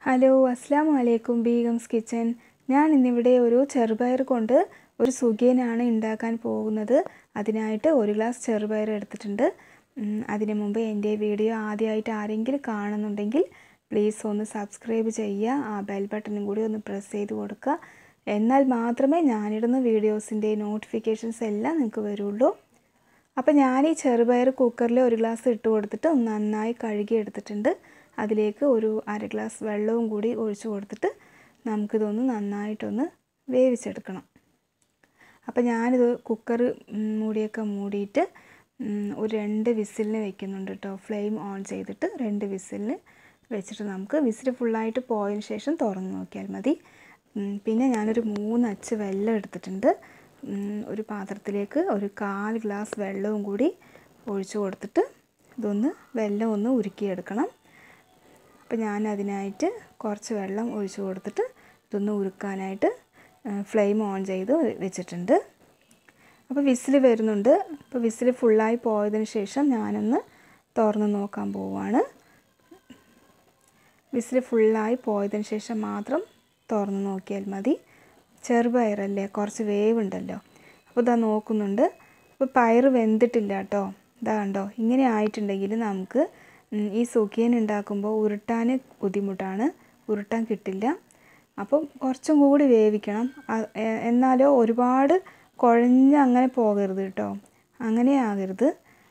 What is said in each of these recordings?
hello അസ്സാം വലൈക്കും Begums kitchen ഞാൻ ഇന്നിവിടെ ഒരു ചെറുപയർ കൊണ്ട് ഒരു സുഖിയനാണ് ഉണ്ടാക്കാൻ പോകുന്നത് അതിനായിട്ട് ഒരു ഗ്ലാസ് ചെറുപയർ എടുത്തിട്ടുണ്ട് ഉം, അതിന് മുമ്പ് എൻ്റെ വീഡിയോ ആദ്യമായിട്ട് ആരെങ്കിലും കാണുന്നുണ്ടെങ്കിൽ പ്ലീസ് ഒന്ന് സബ്സ്ക്രൈബ് ചെയ്യുക ആ ബെൽ ബട്ടണും കൂടി ഒന്ന് പ്രസ് ചെയ്ത് കൊടുക്കുക എന്നാൽ മാത്രമേ ഞാനിടുന്ന വീഡിയോസിൻ്റെ നോട്ടിഫിക്കേഷൻസ് എല്ലാം നിങ്ങൾക്ക് വരുള്ളൂ അപ്പോൾ ഞാൻ ഈ ചെറുപയർ കുക്കറിൽ ഒരു ഗ്ലാസ് ഇട്ട് കൊടുത്തിട്ട് ഒന്ന് നന്നായി കഴുകി എടുത്തിട്ടുണ്ട് അതിലേക്ക് ഒരു അര ഗ്ലാസ് വെള്ളവും കൂടി ഒഴിച്ചു കൊടുത്തിട്ട് നമുക്കിതൊന്ന് നന്നായിട്ടൊന്ന് വേവിച്ചെടുക്കണം അപ്പോൾ ഞാനിത് കുക്കർ മൂടിയൊക്കെ മൂടിയിട്ട് ഉം, ഒരു രണ്ട് വിസിലിന് വെക്കുന്നുണ്ട് കേട്ടോ ഫ്ലെയിം ഓൺ ചെയ്തിട്ട് രണ്ട് വിസിലിന് വെച്ചിട്ട് നമുക്ക് വിസിൽ ഫുള്ളായിട്ട് പോയതിന് ശേഷം തുറന്ന് നോക്കിയാൽ മതി ഉം, പിന്നെ ഞാനൊരു മൂന്ന് അച്ച് വെള്ളം എടുത്തിട്ടുണ്ട് ഉം, ഒരു പാത്രത്തിലേക്ക് ഒരു കാൽ ഗ്ലാസ് വെള്ളവും കൂടി ഒഴിച്ചു കൊടുത്തിട്ട് ഇതൊന്ന് വെള്ളം ഒന്ന് ഉരുക്കിയെടുക്കണം അപ്പോൾ ഞാൻ അതിനായിട്ട് കുറച്ച് വെള്ളം ഒഴിച്ചു കൊടുത്തിട്ട് ഇതൊന്ന് ഉരുക്കാനായിട്ട് ഫ്ലെയിം ഓൺ ചെയ്ത് വെച്ചിട്ടുണ്ട് അപ്പോൾ വിസിൽ വരുന്നുണ്ട് അപ്പോൾ വിസിൽ ഫുള്ളായി പോയതിന് ശേഷം ഞാനൊന്ന് തുറന്ന് നോക്കാൻ പോവുകയാണ് വിസിൽ ഫുള്ളായി പോയതിന് ശേഷം മാത്രം തുറന്ന് നോക്കിയാൽ മതി ചെറുപയറല്ലേ കുറച്ച് വേവുണ്ടല്ലോ അപ്പോൾ ഇതാ നോക്കുന്നുണ്ട് അപ്പോൾ പയർ വെന്തിട്ടില്ല കേട്ടോ ഇതാ കണ്ടോ ഇങ്ങനെ ആയിട്ടുണ്ടെങ്കിൽ നമുക്ക് ഉം, ഈ സുഖിയൻ ഉണ്ടാക്കുമ്പോൾ ഉരുട്ടാൻ ബുദ്ധിമുട്ടാണ് ഉരുട്ടാൻ കിട്ടില്ല അപ്പം കുറച്ചും കൂടി വേവിക്കണം അ- എ- എന്നാലോ ഒരുപാട് കുഴഞ്ഞ് അങ്ങനെ പോകരുത് കേട്ടോ അങ്ങനെ ആകരുത്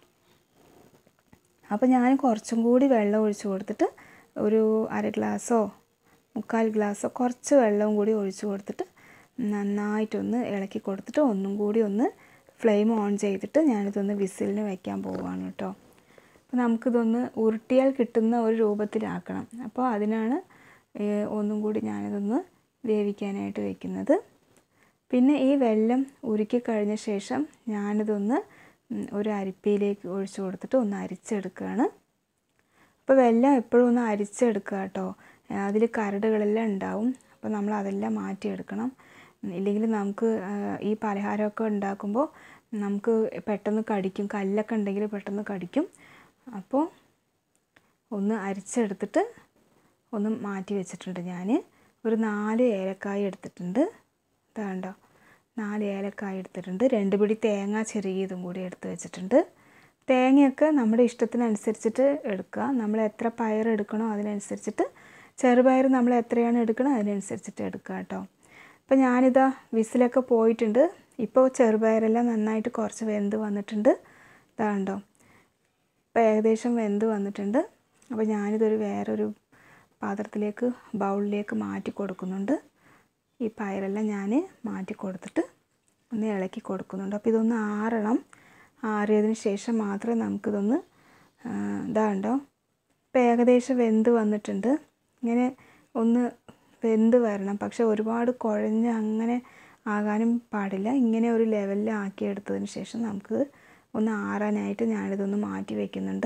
അപ്പോൾ ഞാൻ കുറച്ചും കൂടി വെള്ളം ഒഴിച്ച് കൊടുത്തിട്ട് ഒരു അര ഗ്ലാസ്സോ മുക്കാൽ ഗ്ലാസ്സോ കുറച്ച് വെള്ളവും കൂടി ഒഴിച്ച് കൊടുത്തിട്ട് നന്നായിട്ടൊന്ന് ഇളക്കി കൊടുത്തിട്ട് ഒന്നും കൂടി ഒന്ന് ഫ്ലെയിം ഓൺ ചെയ്തിട്ട് ഞാനിതൊന്ന് വിസിലിന് വെക്കാൻ പോവുകയാണ് കേട്ടോ അപ്പോൾ നമുക്കിതൊന്ന് ഉരുട്ടിയാൽ കിട്ടുന്ന ഒരു രൂപത്തിലാക്കണം അപ്പോൾ അതിനാണ് ഏഹ്, ഒന്നും കൂടി ഞാനിതൊന്ന് വേവിക്കാനായിട്ട് വെക്കുന്നത് പിന്നെ ഈ വെള്ളം ഉരുക്കി കഴിഞ്ഞ ശേഷം ഞാനിതൊന്ന് ഉം, ഒരു അരിപ്പയിലേക്ക് ഒഴിച്ചു കൊടുത്തിട്ട് ഒന്ന് അരിച്ചെടുക്കുകയാണ് അപ്പോൾ വെള്ളം എപ്പോഴും ഒന്ന് അരിച്ചെടുക്കുക കേട്ടോ അതിൽ കരടുകളെല്ലാം ഉണ്ടാവും അപ്പോൾ നമ്മൾ അതെല്ലാം മാറ്റിയെടുക്കണം ഇല്ലെങ്കിൽ നമുക്ക് ആ, ഈ പലഹാരമൊക്കെ ഉണ്ടാക്കുമ്പോൾ നമുക്ക് പെട്ടെന്ന് കടിക്കും കല്ലൊക്കെ ഉണ്ടെങ്കിൽ പെട്ടെന്ന് കടിക്കും അപ്പോൾ ഒന്ന് അരിച്ചെടുത്തിട്ട് ഒന്ന് മാറ്റി വെച്ചിട്ടുണ്ട് ഞാൻ ഒരു നാല് ഏലക്കായ എടുത്തിട്ടുണ്ട് ഇതാണ്ടോ നാല് ഏലക്കായ എടുത്തിട്ടുണ്ട് രണ്ട് പിടി തേങ്ങ ചെറിയതും കൂടി എടുത്ത് വെച്ചിട്ടുണ്ട് തേങ്ങയൊക്കെ നമ്മുടെ ഇഷ്ടത്തിനനുസരിച്ചിട്ട് എടുക്കുക നമ്മൾ എത്ര പയർ എടുക്കണോ അതിനനുസരിച്ചിട്ട് ചെറുപയർ നമ്മൾ എത്രയാണ് എടുക്കണോ അതിനനുസരിച്ചിട്ട് എടുക്കുക കേട്ടോ അപ്പോൾ ഞാനിതാ വിസിലൊക്കെ പോയിട്ടുണ്ട് ഇപ്പോൾ ചെറുപയറെല്ലാം നന്നായിട്ട് കുറച്ച് വെന്ത് വന്നിട്ടുണ്ട് ഇതാ കണ്ടോ ഇപ്പോൾ ഏകദേശം വെന്ത് വന്നിട്ടുണ്ട് അപ്പോൾ ഞാനിതൊരു വേറൊരു പാത്രത്തിലേക്ക് ബൗളിലേക്ക് മാറ്റി കൊടുക്കുന്നുണ്ട് ഈ പയറെല്ലാം ഞാൻ മാറ്റി കൊടുത്തിട്ട് ഒന്ന് ഇളക്കി കൊടുക്കുന്നുണ്ട് അപ്പോൾ ഇതൊന്ന് ആറണം ആറിയതിന് ശേഷം മാത്രമേ നമുക്കിതൊന്ന് ആ, ഇതാണ്ടോ ഇപ്പോൾ ഏകദേശം വെന്ത് വന്നിട്ടുണ്ട് ഇങ്ങനെ ഒന്ന് വെന്ത് വരണം പക്ഷെ ഒരുപാട് കുഴഞ്ഞ് അങ്ങനെ ആകാനും പാടില്ല ഇങ്ങനെ ഒരു ലെവലിൽ ആക്കി എടുത്തതിന് ശേഷം നമുക്ക് ഒന്ന് ആറാനായിട്ട് ഞാനിതൊന്ന് മാറ്റി വയ്ക്കുന്നുണ്ട്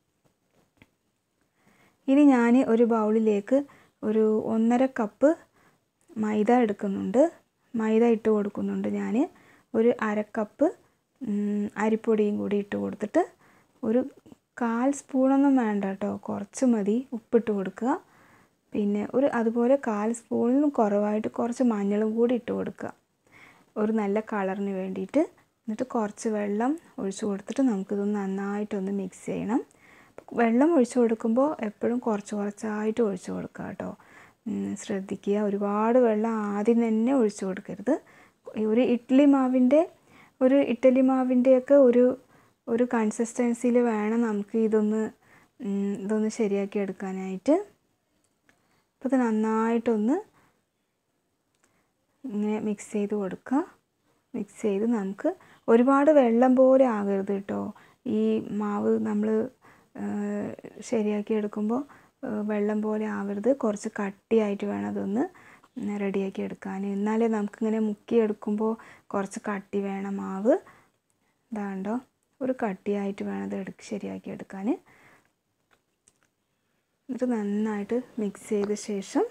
ഇനി ഞാൻ ഒരു ബൗളിലേക്ക് ഒരു ഒന്നര കപ്പ് മൈദ എടുക്കുന്നുണ്ട് മൈദ ഇട്ട് കൊടുക്കുന്നുണ്ട് ഞാൻ ഒരു അര കപ്പ് ഉം, അരിപ്പൊടിയും കൂടി ഇട്ട് കൊടുത്തിട്ട് ഒരു കാൽ സ്പൂണൊന്നും വേണ്ട കേട്ടോ കുറച്ച് മതി ഉപ്പിട്ട് കൊടുക്കുക പിന്നെ ഒരു അതുപോലെ കാൽ സ്പൂണിനും കുറവായിട്ട് കുറച്ച് മഞ്ഞളും കൂടി ഇട്ട് കൊടുക്കുക ഒരു നല്ല കളറിന് വേണ്ടിയിട്ട് എന്നിട്ട് കുറച്ച് വെള്ളം ഒഴിച്ചു കൊടുത്തിട്ട് നമുക്കിതൊന്ന് നന്നായിട്ടൊന്ന് മിക്സ് ചെയ്യണം വെള്ളം ഒഴിച്ചു കൊടുക്കുമ്പോൾ എപ്പോഴും കുറച്ച് കുറച്ചായിട്ട് ഒഴിച്ചു കൊടുക്കുക കേട്ടോ ഉം, ശ്രദ്ധിക്കുക ഒരുപാട് വെള്ളം ആദ്യം തന്നെ ഒഴിച്ചു കൊടുക്കരുത് ഒരു ഇഡ്ഡലി മാവിൻ്റെ ഒരു ഇഡ്ഡലി മാവിൻ്റെയൊക്കെ ഒരു ഒരു കൺസിസ്റ്റൻസിയിൽ വേണം നമുക്ക് ഇതൊന്ന് ഉം, ഇതൊന്ന് ശരിയാക്കി എടുക്കാനായിട്ട് അപ്പോൾ ഇത് നന്നായിട്ടൊന്ന് ഇങ്ങനെ മിക്സ് ചെയ്ത് കൊടുക്കുക മിക്സ് ചെയ്ത് നമുക്ക് ഒരുപാട് വെള്ളം പോലെ ആകരുത് കേട്ടോ ഈ മാവ് നമ്മൾ ശരിയാക്കി എടുക്കുമ്പോൾ വെള്ളം പോലെ ആവരുത് കുറച്ച് കട്ടിയായിട്ട് വേണം അതൊന്ന് റെഡിയാക്കി എടുക്കാൻ എന്നാലേ നമുക്കിങ്ങനെ മുക്കിയെടുക്കുമ്പോൾ കുറച്ച് കട്ടി വേണം മാവ് ഇതാണ്ടോ ഒരു കട്ടിയായിട്ട് വേണം അത് എടുക്ക് ശരിയാക്കി എടുക്കാൻ എന്നിട്ട് നന്നായിട്ട് മിക്സ് ചെയ്ത ശേഷം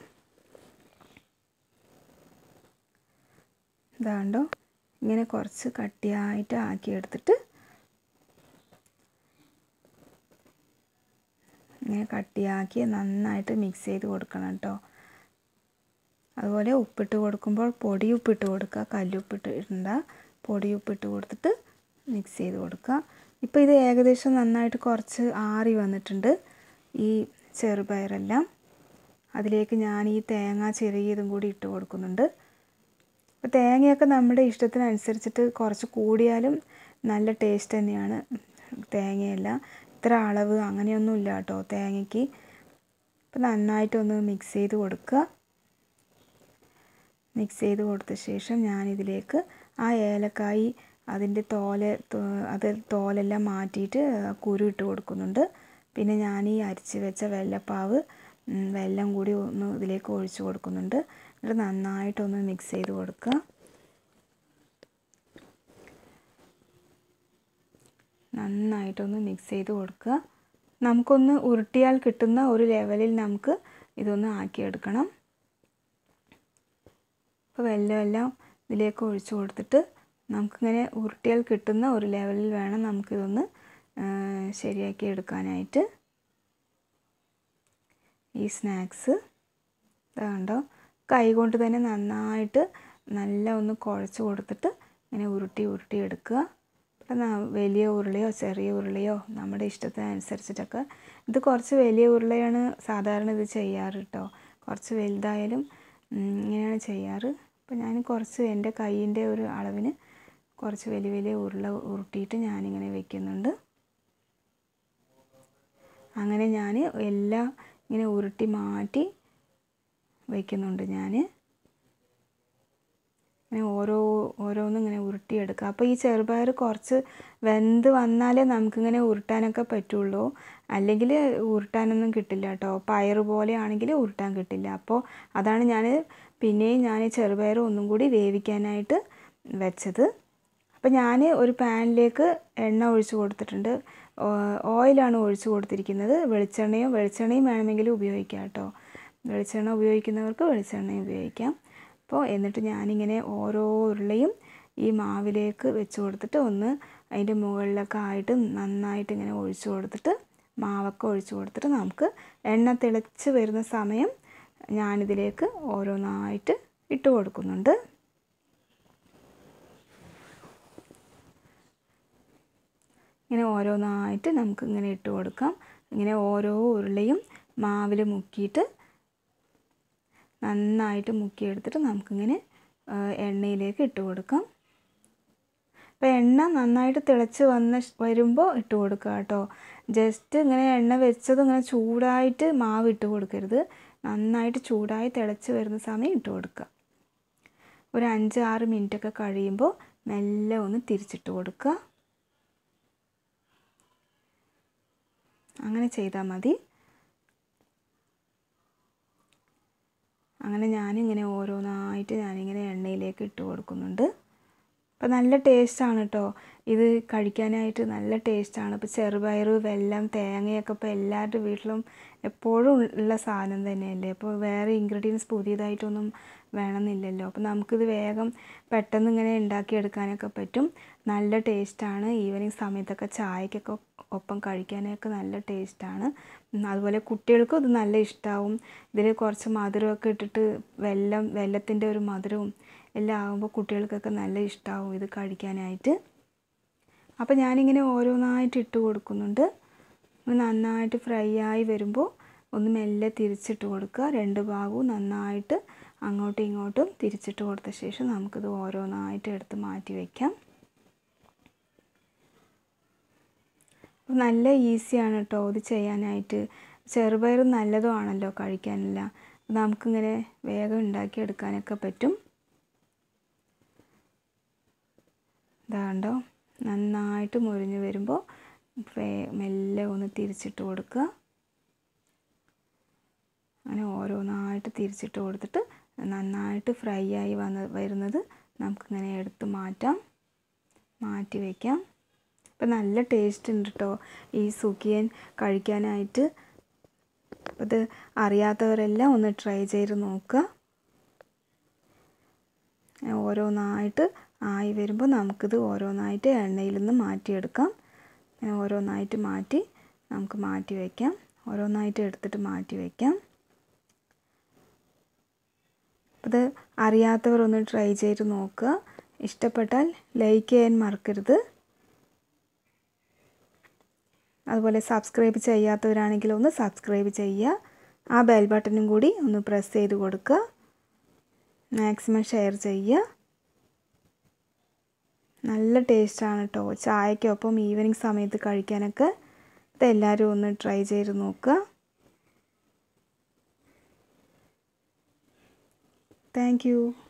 ഇതാണ്ടോ ഇങ്ങനെ കുറച്ച് കട്ടിയായിട്ട് ആക്കി എടുത്തിട്ട് ഇങ്ങനെ കട്ടിയാക്കി നന്നായിട്ട് മിക്സ് ചെയ്ത് കൊടുക്കണം കേട്ടോ അതുപോലെ ഉപ്പിട്ട് കൊടുക്കുമ്പോൾ പൊടി ഉപ്പിട്ട് കൊടുക്കുക കല്ലുപ്പിട്ട് ഇടണ്ട പൊടി ഉപ്പിട്ട് കൊടുത്തിട്ട് മിക്സ് ചെയ്ത് കൊടുക്കുക ഇപ്പോൾ ഇത് ഏകദേശം നന്നായിട്ട് കുറച്ച് ആറി വന്നിട്ടുണ്ട് ഈ ചെറുപയറെല്ലാം അതിലേക്ക് ഞാൻ ഈ തേങ്ങ ചെറിയതും കൂടി ഇട്ട് കൊടുക്കുന്നുണ്ട് അപ്പോൾ തേങ്ങയൊക്കെ നമ്മുടെ ഇഷ്ടത്തിനനുസരിച്ചിട്ട് കുറച്ച് കൂടിയാലും നല്ല ടേസ്റ്റ് തന്നെയാണ് തേങ്ങയെല്ലാം ഇത്ര അളവ് അങ്ങനെയൊന്നും ഇല്ല കേട്ടോ തേങ്ങയ്ക്ക് അപ്പോൾ നന്നായിട്ടൊന്ന് മിക്സ് ചെയ്ത് കൊടുക്കുക മിക്സ് ചെയ്ത് കൊടുത്ത ശേഷം ഞാനിതിലേക്ക് ആ ഏലക്കായി അതിൻ്റെ തോല അത് തോലെല്ലാം മാറ്റിയിട്ട് കുരു ഇട്ട് കൊടുക്കുന്നുണ്ട് പിന്നെ ഞാൻ ഈ അരിച്ച് വെച്ച വെല്ലപ്പാവ് വെല്ലം കൂടി ഒന്ന് ഇതിലേക്ക് ഒഴിച്ച് കൊടുക്കുന്നുണ്ട് എന്നിട്ട് നന്നായിട്ടൊന്ന് മിക്സ് ചെയ്ത് കൊടുക്കുക നന്നായിട്ടൊന്ന് മിക്സ് ചെയ്ത് കൊടുക്കുക നമുക്കൊന്ന് ഉരുട്ടിയാൽ കിട്ടുന്ന ഒരു ലെവലിൽ നമുക്ക് ഇതൊന്ന് ആക്കിയെടുക്കണം അപ്പോൾ വെല്ലമെല്ലാം ഇതിലേക്ക് ഒഴിച്ച് കൊടുത്തിട്ട് നമുക്കിങ്ങനെ ഉരുട്ടിയാൽ കിട്ടുന്ന ഒരു ലെവലിൽ വേണം നമുക്കിതൊന്ന് ശരിയാക്കി എടുക്കാനായിട്ട് ഈ സ്നാക്സ് കണ്ടോ കൈ കൊണ്ട് തന്നെ നന്നായിട്ട് നല്ല ഒന്ന് കുഴച്ച് കൊടുത്തിട്ട് ഇങ്ങനെ ഉരുട്ടി ഉരുട്ടി എടുക്കുക വലിയ ഉരുളയോ ചെറിയ ഉരുളയോ നമ്മുടെ ഇഷ്ടത്തിനനുസരിച്ചിട്ടൊക്കെ ഇത് കുറച്ച് വലിയ ഉരുളയാണ് സാധാരണ ഇത് ചെയ്യാറ് കേട്ടോ കുറച്ച് വലുതായാലും ഇങ്ങനെയാണ് ചെയ്യാറ് അപ്പോൾ ഞാൻ കുറച്ച് എൻ്റെ കൈയിൻ്റെ ഒരു അളവിന് കുറച്ച് വലിയ വലിയ ഉരുള ഉരുട്ടിയിട്ട് ഞാനിങ്ങനെ വെക്കുന്നുണ്ട് അങ്ങനെ ഞാൻ എല്ലാം ഇങ്ങനെ ഉരുട്ടി മാറ്റി വയ്ക്കുന്നുണ്ട് ഞാൻ ഇങ്ങനെ ഓരോ ഓരോന്നും ഇങ്ങനെ ഉരുട്ടിയെടുക്കുക അപ്പോൾ ഈ ചെറുപയർ കുറച്ച് വെന്ത് വന്നാലേ നമുക്കിങ്ങനെ ഉരുട്ടാനൊക്കെ പറ്റുള്ളൂ അല്ലെങ്കിൽ ഉരുട്ടാനൊന്നും കിട്ടില്ല കേട്ടോ പയർ പോലെ ആണെങ്കിൽ ഉരുട്ടാൻ കിട്ടില്ല അപ്പോൾ അതാണ് ഞാൻ പിന്നെയും ഞാൻ ചെറുപയർ ഒന്നും കൂടി വേവിക്കാനായിട്ട് വെച്ചത് അപ്പോൾ ഞാൻ ഒരു പാനിലേക്ക് എണ്ണ ഒഴിച്ച് കൊടുത്തിട്ടുണ്ട് ഓയിലാണ് ഒഴിച്ച് കൊടുത്തിരിക്കുന്നത് വെളിച്ചെണ്ണയോ വെളിച്ചെണ്ണയും വേണമെങ്കിൽ ഉപയോഗിക്കാം കേട്ടോ വെളിച്ചെണ്ണ ഉപയോഗിക്കുന്നവർക്ക് വെളിച്ചെണ്ണയും ഉപയോഗിക്കാം അപ്പോൾ എന്നിട്ട് ഞാനിങ്ങനെ ഓരോ ഉരുളയും ഈ മാവിലേക്ക് വെച്ച് കൊടുത്തിട്ട് ഒന്ന് അതിൻ്റെ മുകളിലൊക്കെ ആയിട്ട് നന്നായിട്ട് ഇങ്ങനെ ഒഴിച്ച് കൊടുത്തിട്ട് മാവൊക്കെ ഒഴിച്ച് കൊടുത്തിട്ട് നമുക്ക് എണ്ണ തിളച്ച് വരുന്ന സമയം ഞാനിതിലേക്ക് ഓരോന്നായിട്ട് ഇട്ട് കൊടുക്കുന്നുണ്ട് ഇങ്ങനെ ഓരോന്നായിട്ട് നമുക്ക് ഇങ്ങനെ ഇട്ട് കൊടുക്കാം ഇങ്ങനെ ഓരോ ഉരുളയും മാവിൽ മുക്കിയിട്ട് നന്നായിട്ട് മുക്കിയെടുത്തിട്ട് നമുക്കിങ്ങനെ എണ്ണയിലേക്ക് ഇട്ട് കൊടുക്കാം അപ്പോൾ എണ്ണ നന്നായിട്ട് തിളച്ച് വന്ന വരുമ്പോൾ ഇട്ട് കൊടുക്കുക കേട്ടോ ജസ്റ്റ് ഇങ്ങനെ എണ്ണ വെച്ചത് ഇങ്ങനെ ചൂടായിട്ട് മാവ് ഇട്ട് കൊടുക്കരുത് നന്നായിട്ട് ചൂടായി തിളച്ച് വരുന്ന സമയം ഇട്ട് കൊടുക്കുക ഒരു അഞ്ച് ആറ് മിനിറ്റൊക്കെ കഴിയുമ്പോൾ മെല്ലെ ഒന്ന് തിരിച്ചിട്ട് കൊടുക്കുക അങ്ങനെ ചെയ്താൽ മതി അങ്ങനെ ഞാനിങ്ങനെ ഓരോന്നായിട്ട് ഞാനിങ്ങനെ എണ്ണയിലേക്ക് ഇട്ട് കൊടുക്കുന്നുണ്ട് അപ്പോൾ നല്ല ടേസ്റ്റാണ് കേട്ടോ ഇത് കഴിക്കാനായിട്ട് നല്ല ടേസ്റ്റാണ് ഇപ്പോൾ ചെറുപയർ വെല്ലം തേങ്ങയൊക്കെ ഇപ്പോൾ എല്ലാവരുടെ വീട്ടിലും എപ്പോഴും ഉള്ള സാധനം തന്നെയല്ലേ അപ്പോൾ വേറെ ഇൻഗ്രീഡിയൻസ് പുതിയതായിട്ടൊന്നും വേണമെന്നില്ലല്ലോ അപ്പോൾ നമുക്കിത് വേഗം പെട്ടെന്ന് ഇങ്ങനെ ഉണ്ടാക്കിയെടുക്കാനൊക്കെ പറ്റും നല്ല ടേസ്റ്റാണ് ഈവനിങ് സമയത്തൊക്കെ ചായക്കൊക്കെ ഒപ്പം കഴിക്കാനൊക്കെ നല്ല ടേസ്റ്റാണ് അതുപോലെ കുട്ടികൾക്കും ഇത് നല്ല ഇഷ്ടമാവും ഇതിൽ കുറച്ച് മധുരമൊക്കെ ഇട്ടിട്ട് വെല്ലം വെല്ലത്തിൻ്റെ ഒരു മധുരവും എല്ലാം ആകുമ്പോൾ കുട്ടികൾക്കൊക്കെ നല്ല ഇഷ്ടമാവും ഇത് കഴിക്കാനായിട്ട് അപ്പോൾ ഞാനിങ്ങനെ ഓരോന്നായിട്ട് ഇട്ട് കൊടുക്കുന്നുണ്ട് നന്നായിട്ട് ഫ്രൈ ആയി വരുമ്പോൾ ഒന്ന് മെല്ലെ തിരിച്ചിട്ട് കൊടുക്കുക രണ്ട് ഭാഗവും നന്നായിട്ട് അങ്ങോട്ടും ഇങ്ങോട്ടും തിരിച്ചിട്ട് കൊടുത്ത ശേഷം നമുക്കിത് ഓരോന്നായിട്ട് എടുത്ത് മാറ്റി വയ്ക്കാം നല്ല ഈസിയാണ് കേട്ടോ ഇത് ചെയ്യാനായിട്ട് ചെറുപയർ നല്ലതുമാണല്ലോ കഴിക്കാനില്ല നമുക്കിങ്ങനെ വേഗം ഉണ്ടാക്കിയെടുക്കാനൊക്കെ പറ്റും ഇതാണ്ടോ നന്നായിട്ട് മുരിഞ്ഞ് വരുമ്പോൾ മെല്ലെ ഒന്ന് തിരിച്ചിട്ട് കൊടുക്കുക അങ്ങനെ ഓരോന്നായിട്ട് തിരിച്ചിട്ട് കൊടുത്തിട്ട് നന്നായിട്ട് ഫ്രൈ ആയി വന്ന് വരുന്നത് നമുക്കിങ്ങനെ എടുത്ത് മാറ്റാം മാറ്റി വയ്ക്കാം അപ്പം നല്ല ടേസ്റ്റ് ഉണ്ട് കേട്ടോ ഈ സുഖിയൻ കഴിക്കാനായിട്ട് അത് അറിയാത്തവരെല്ലാം ഒന്ന് ട്രൈ ചെയ്ത് നോക്കുക ഓരോന്നായിട്ട് ആയി വരുമ്പോൾ നമുക്കിത് ഓരോന്നായിട്ട് എണ്ണയിൽ നിന്ന് മാറ്റിയെടുക്കാം അങ്ങനെ ഓരോന്നായിട്ട് മാറ്റി നമുക്ക് മാറ്റി വയ്ക്കാം ഓരോന്നായിട്ട് എടുത്തിട്ട് മാറ്റി വയ്ക്കാം ഇത് അറിയാത്തവർ ഒന്ന് ട്രൈ ചെയ്ത് നോക്കുക ഇഷ്ടപ്പെട്ടാൽ ലൈക്ക് ചെയ്യാൻ മറക്കരുത് അതുപോലെ സബ്സ്ക്രൈബ് ചെയ്യാത്തവരാണെങ്കിൽ ഒന്ന് സബ്സ്ക്രൈബ് ചെയ്യുക ആ ബെൽ ബട്ടണും കൂടി ഒന്ന് പ്രസ് ചെയ്ത് കൊടുക്കുക മാക്സിമം ഷെയർ ചെയ്യുക നല്ല ടേസ്റ്റാണ് കേട്ടോ ചായക്കൊപ്പം ഈവനിങ് സമയത്ത് കഴിക്കാനൊക്കെ ഇതെല്ലാവരും ഒന്ന് ട്രൈ ചെയ്ത് നോക്കുക താങ്ക്